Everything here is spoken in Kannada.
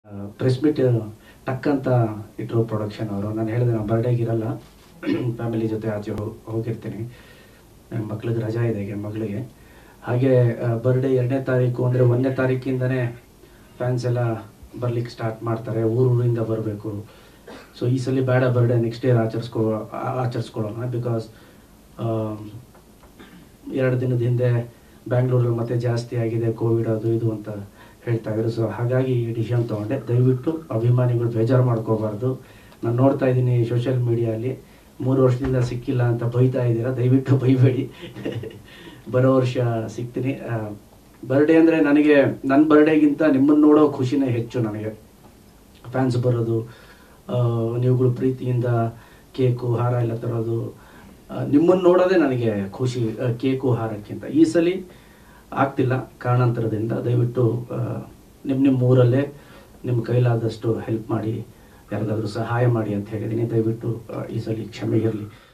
ಪ್ರೆಸ್ ಮೀಟ್ ಟಕ್ ಅಂತ ಇಟ್ಟರು ಪ್ರೊಡಕ್ಷನ್ ಅವರು ನಾನು ಹೇಳಿದೆ ನಾನು ಬರ್ಡೇಗೆ ಇರಲ್ಲ ಫ್ಯಾಮಿಲಿ ಜೊತೆ ಆಚೆ ಹೋಗಿ ಹೋಗಿರ್ತೀನಿ ನನ್ನ ಮಕ್ಳಿಗೆ ರಜಾ ಇದೆ ಈಗ ಮಗಳಿಗೆ ಹಾಗೆ ಬರ್ಡೇ ಎರಡನೇ ತಾರೀಕು ಅಂದರೆ ಒಂದನೇ ತಾರೀಕಿಂದನೇ ಫ್ಯಾನ್ಸ್ ಎಲ್ಲ ಬರ್ಲಿಕ್ಕೆ ಸ್ಟಾರ್ಟ್ ಮಾಡ್ತಾರೆ ಊರೂರಿಂದ ಬರಬೇಕು ಸೊ ಈ ಸಲ ಬೇಡ ಬರ್ಡೇ ನೆಕ್ಸ್ಟ್ ಇಯರ್ ಆಚರಿಸ್ಕೊ ಆ- ಆಚರಿಸ್ಕೊಳ್ಳೋಣ ಬಿಕಾಸ್ ಎರಡು ದಿನದ ಹಿಂದೆ ಬ್ಯಾಂಗ್ಳೂರಲ್ಲಿ ಮತ್ತೆ ಜಾಸ್ತಿ ಆಗಿದೆ ಕೋವಿಡ್ ಅದು ಇದು ಅಂತ ಹೇಳ್ತಾ ಇದ್ರು ಸೊ ಹಾಗಾಗಿ ಈ ಡಿಸಿಷನ್ ತೊಗೊಂಡೆ ದಯವಿಟ್ಟು ಅಭಿಮಾನಿಗಳು ಬೇಜಾರು ಮಾಡ್ಕೋಬಾರ್ದು ನಾನು ನೋಡ್ತಾ ಇದ್ದೀನಿ ಸೋಷಿಯಲ್ ಮೀಡಿಯಲ್ಲಿ ಮೂರು ವರ್ಷದಿಂದ ಸಿಕ್ಕಿಲ್ಲ ಅಂತ ಬೈತಾ ಇದ್ದೀರಾ ದಯವಿಟ್ಟು ಬೈಬೇಡಿ ಬರೋ ವರ್ಷ ಸಿಗ್ತೀನಿ ಬರ್ಡೇ ಅಂದರೆ ನನಗೆ ನನ್ನ ಬರ್ಡೇಗಿಂತ ನಿಮ್ಮನ್ನು ನೋಡೋ ಖುಷಿನೇ ಹೆಚ್ಚು ನನಗೆ ಫ್ಯಾನ್ಸ್ ಬರೋದು ಆ, ನೀವುಗಳು ಪ್ರೀತಿಯಿಂದ ಕೇಕು ಹಾರ ಎಲ್ಲ ತರೋದು ನಿಮ್ಮನ್ನು ನೋಡೋದೇ ನನಗೆ ಖುಷಿ ಆ, ಕೇಕು ಹಾರಕ್ಕಿಂತ ಈ ಸಲ ಆಗ್ತಿಲ್ಲ ಕಾರಣಾಂತರದಿಂದ ದಯವಿಟ್ಟು ಆ, ನಿಮ್ಮ ನಿಮ್ಮ ಊರಲ್ಲೇ ನಿಮ್ಮ ಕೈಲಾದಷ್ಟು ಹೆಲ್ಪ್ ಮಾಡಿ ಯಾರಿಗಾದ್ರೂ ಸಹಾಯ ಮಾಡಿ ಅಂತ ಹೇಳಿದ್ದೀನಿ ದಯವಿಟ್ಟು ಆ, ಈ ಸಲ ಕ್ಷಮೆ ಇರಲಿ